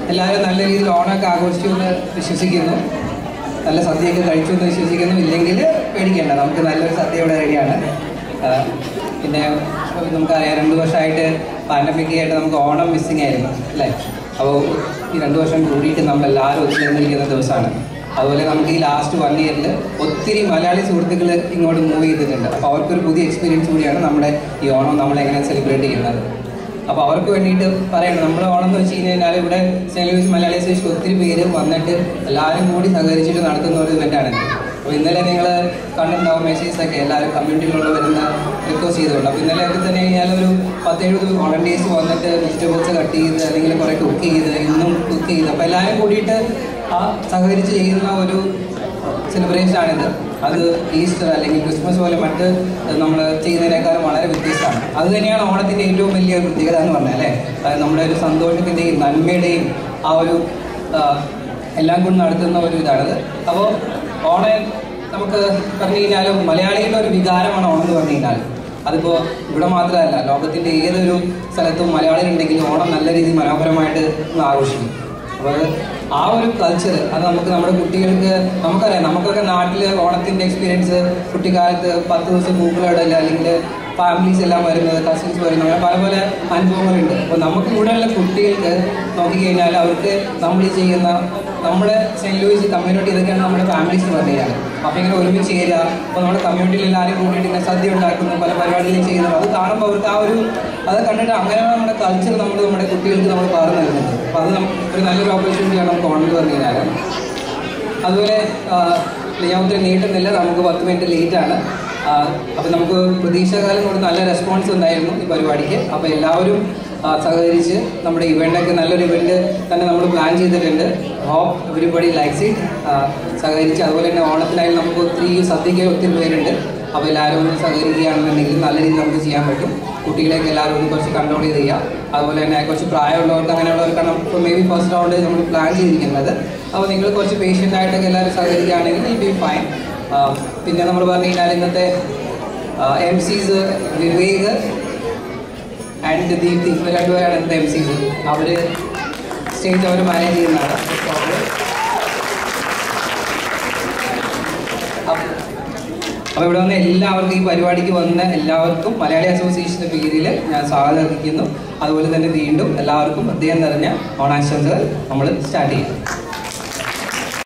എല്ലാവരും നല്ല രീതിയിൽ ഓണമൊക്കെ ആഘോഷിച്ചു എന്ന് വിശ്വസിക്കുന്നു നല്ല സദ്യയൊക്കെ കഴിച്ചു എന്ന് വിശ്വസിക്കുന്നു ഇല്ലെങ്കിൽ പേടിക്കേണ്ട നമുക്ക് നല്ലൊരു സദ്യ ഇവിടെ റെഡിയാണ് ആ, പിന്നെ നമുക്കറിയാം രണ്ട് വർഷമായിട്ട് പാൻഡമിക് ആയിട്ട് നമുക്ക് ഓണം മിസ്സിങ് ആയിരുന്നു അല്ലേ അപ്പോൾ ഈ രണ്ട് വർഷം കൂടിയിട്ട് നമ്മളെല്ലാവരും ഒത്തുചേർന്നിരിക്കുന്ന ദിവസമാണ് അതുപോലെ നമുക്ക് ഈ ലാസ്റ്റ് വൺ ഇയറിൽ ഒത്തിരി മലയാളി സുഹൃത്തുക്കൾ ഇങ്ങോട്ട് മൂവ് ചെയ്തിട്ടുണ്ട് അപ്പോൾ അവർക്കൊരു പുതിയ എക്സ്പീരിയൻസ് കൂടിയാണ് നമ്മുടെ ഈ ഓണം നമ്മളെങ്ങനെ സെലിബ്രേറ്റ് ചെയ്യുന്നത് അപ്പോൾ അവർക്ക് വേണ്ടിയിട്ട് പറയണം നമ്മുടെ ഓണം എന്ന് വെച്ച് കഴിഞ്ഞാൽ ഇവിടെ സെൻറ്റ് ലൂയിസ് മലയാളി അസോസിയേഷൻ ഒത്തിരി പേര് വന്നിട്ട് എല്ലാവരും കൂടി സഹകരിച്ചിട്ട് നടത്തുന്ന ഒരു ഇവൻ്റാണ് അപ്പോൾ ഇന്നലെ നിങ്ങൾ കണ്ടിട്ടുണ്ടാവും മെസ്സേജ് ഒക്കെ എല്ലാവരും കമ്മ്യൂണിറ്റിയിലുള്ള വരുന്ന റിക്വസ്റ്റ് ചെയ്തിട്ടുണ്ട് അപ്പോൾ ഇന്നലെ ഒക്കെ തന്നെ കഴിഞ്ഞാൽ ഒരു പത്തെഴുപത് വോളണ്ടിയേഴ്സ് വന്നിട്ട് വെജിറ്റബിൾസ് കട്ട് ചെയ്ത് അല്ലെങ്കിൽ കുറേ കുക്ക് ചെയ്ത് ഇന്നും കുക്ക് ചെയ്ത് അപ്പോൾ എല്ലാവരും കൂടിയിട്ട് ആ സഹകരിച്ച് ചെയ്യുന്ന ഒരു സെലിബ്രേഷൻ ആണിത് അത് ഈസ്റ്റർ അല്ലെങ്കിൽ ക്രിസ്മസ് പോലെ മറ്റ് നമ്മൾ ചെയ്യുന്നതിനേക്കാളും വളരെ വ്യത്യസ്തമാണ് അത് തന്നെയാണ് ഓണത്തിൻ്റെ ഏറ്റവും വലിയ പ്രത്യേകത എന്ന് പറഞ്ഞാൽ അല്ലേ അതായത് നമ്മുടെ ഒരു സന്തോഷത്തിൻ്റെയും നന്മയുടെയും ആ ഒരു ആ, എല്ലാം കൊണ്ട് നടത്തുന്ന ഒരു ഇതാണത് അപ്പോൾ ഓണം നമുക്ക് പറഞ്ഞു കഴിഞ്ഞാൽ മലയാളികളുടെ ഒരു വികാരമാണ് ഓണം എന്ന് പറഞ്ഞു കഴിഞ്ഞാൽ അതിപ്പോൾ ഇവിടെ മാത്രമല്ല ലോകത്തിൻ്റെ ഏതൊരു സ്ഥലത്തും മലയാളികളുണ്ടെങ്കിൽ ഓണം നല്ല രീതിയിൽ മനോഹരമായിട്ട് നമ്മൾ ആഘോഷിക്കും അപ്പോൾ അത് ആ ഒരു കൾച്ചർ അത് നമുക്ക് നമ്മുടെ കുട്ടികൾക്ക് നമുക്കറിയാം നമുക്കൊക്കെ നാട്ടിൽ ഓണത്തിൻ്റെ എക്സ്പീരിയൻസ് കുട്ടിക്കാലത്ത് പത്ത് ദിവസം പൂക്കളിടല്ല അല്ലെങ്കിൽ ഫാമിലീസ് എല്ലാം വരുന്നത് കസിൻസ് വരുന്നത് അങ്ങനെ പല പല അനുഭവങ്ങളുണ്ട് അപ്പോൾ നമുക്ക് ഇവിടെയുള്ള കുട്ടികൾക്ക് നോക്കിക്കഴിഞ്ഞാൽ അവർക്ക് നമ്മൾ ഈ ചെയ്യുന്ന നമ്മുടെ സെൻറ്റ് ലൂയിസ് കമ്മ്യൂണിറ്റി ഇതൊക്കെയാണ് നമ്മുടെ ഫാമിലീസ് എന്ന് പറഞ്ഞു കഴിഞ്ഞാൽ അപ്പോൾ ഇങ്ങനെ ഒരുമിച്ച് ചേരുക അപ്പോൾ നമ്മുടെ കമ്മ്യൂണിറ്റിയിൽ എല്ലാവരും കൂടിയിട്ട് ഇങ്ങനെ സദ്യ ഉണ്ടാക്കുന്നു പല പരിപാടികളും ചെയ്യുന്നു അത് കാണുമ്പോൾ അവർക്ക് ആ ഒരു അത് കണ്ടിട്ട് അങ്ങനെയാണ് നമ്മുടെ കൾച്ചർ നമ്മൾ നമ്മുടെ കുട്ടികൾക്ക് നമ്മൾ പകർന്നു നൽകുന്നത് അപ്പോൾ അത് നമുക്ക് ഒരു നല്ലൊരു ഓപ്പർച്യൂണിറ്റിയാണ് നമുക്ക് ഓണം എന്ന് പറഞ്ഞു കഴിഞ്ഞാൽ അതുപോലെ ഞാൻ ഒത്തിരി നീട്ടുന്നില്ല നമുക്ക് പത്ത് മിനിറ്റ് ലേറ്റാണ് അപ്പോൾ നമുക്ക് പ്രതീക്ഷാകാലം കൊണ്ട് നല്ല റെസ്പോൺസ് ഉണ്ടായിരുന്നു ഈ പരിപാടിക്ക് അപ്പോൾ എല്ലാവരും ആ, സഹകരിച്ച് നമ്മുടെ ഇവൻ്റൊക്കെ നല്ലൊരു ഇവൻ്റ് തന്നെ നമ്മൾ പ്ലാൻ ചെയ്തിട്ടുണ്ട് ഹോപ്പ് എവരിബഡി ലൈക്സ് ഇറ്റ് സഹകരിച്ച് അതുപോലെ തന്നെ ഓണത്തിനായാലും നമുക്ക് ഒത്തിരി സദ്യയ്ക്ക് ഒത്തിരി പേരുണ്ട് അപ്പോൾ എല്ലാവരും ഒന്ന് സഹകരിക്കുകയാണെന്നുണ്ടെങ്കിൽ നല്ല രീതിയിൽ നമുക്ക് ചെയ്യാൻ പറ്റും കുട്ടികളെയൊക്കെ എല്ലാവരും ഒന്ന് കുറച്ച് കൺട്രോൾ ചെയ്ത് ചെയ്യുക അതുപോലെ തന്നെ കുറച്ച് പ്രായമുള്ളവർക്ക് അങ്ങനെയുള്ളവർക്കാണ് ഇപ്പോൾ മേ ബി ഫസ്റ്റ് റൗണ്ട് നമ്മൾ പ്ലാൻ ചെയ്തിരിക്കുന്നത് അപ്പോൾ നിങ്ങൾ കുറച്ച് പേഷ്യൻ്റ് ആയിട്ടൊക്കെ എല്ലാവരും സഹകരിക്കുകയാണെങ്കിൽ ഇറ്റ് ബി ഫൈൻ പിന്നെ നമ്മൾ പറഞ്ഞു കഴിഞ്ഞാൽ ഇന്നത്തെ എം സീസ് വിവേക് ആൻഡ് ദീപ്തി ഇവർ രണ്ടുപേരാണ് ഇന്നത്തെ എം സീസ് അവർ സ്റ്റേജ് അവർ മാനേജ് ചെയ്യുന്നതാണ് അപ്പോൾ ഇവിടെ വന്ന എല്ലാവർക്കും ഈ പരിപാടിക്ക് വന്ന എല്ലാവർക്കും മലയാളി അസോസിയേഷൻ്റെ പേരിൽ ഞാൻ സ്വാഗതം അർപ്പിക്കുന്നു അതുപോലെ തന്നെ വീണ്ടും എല്ലാവർക്കും പ്രത്യേകം നിറഞ്ഞ ഓണാശംസകൾ നമ്മൾ സ്റ്റാർട്ട് ചെയ്യും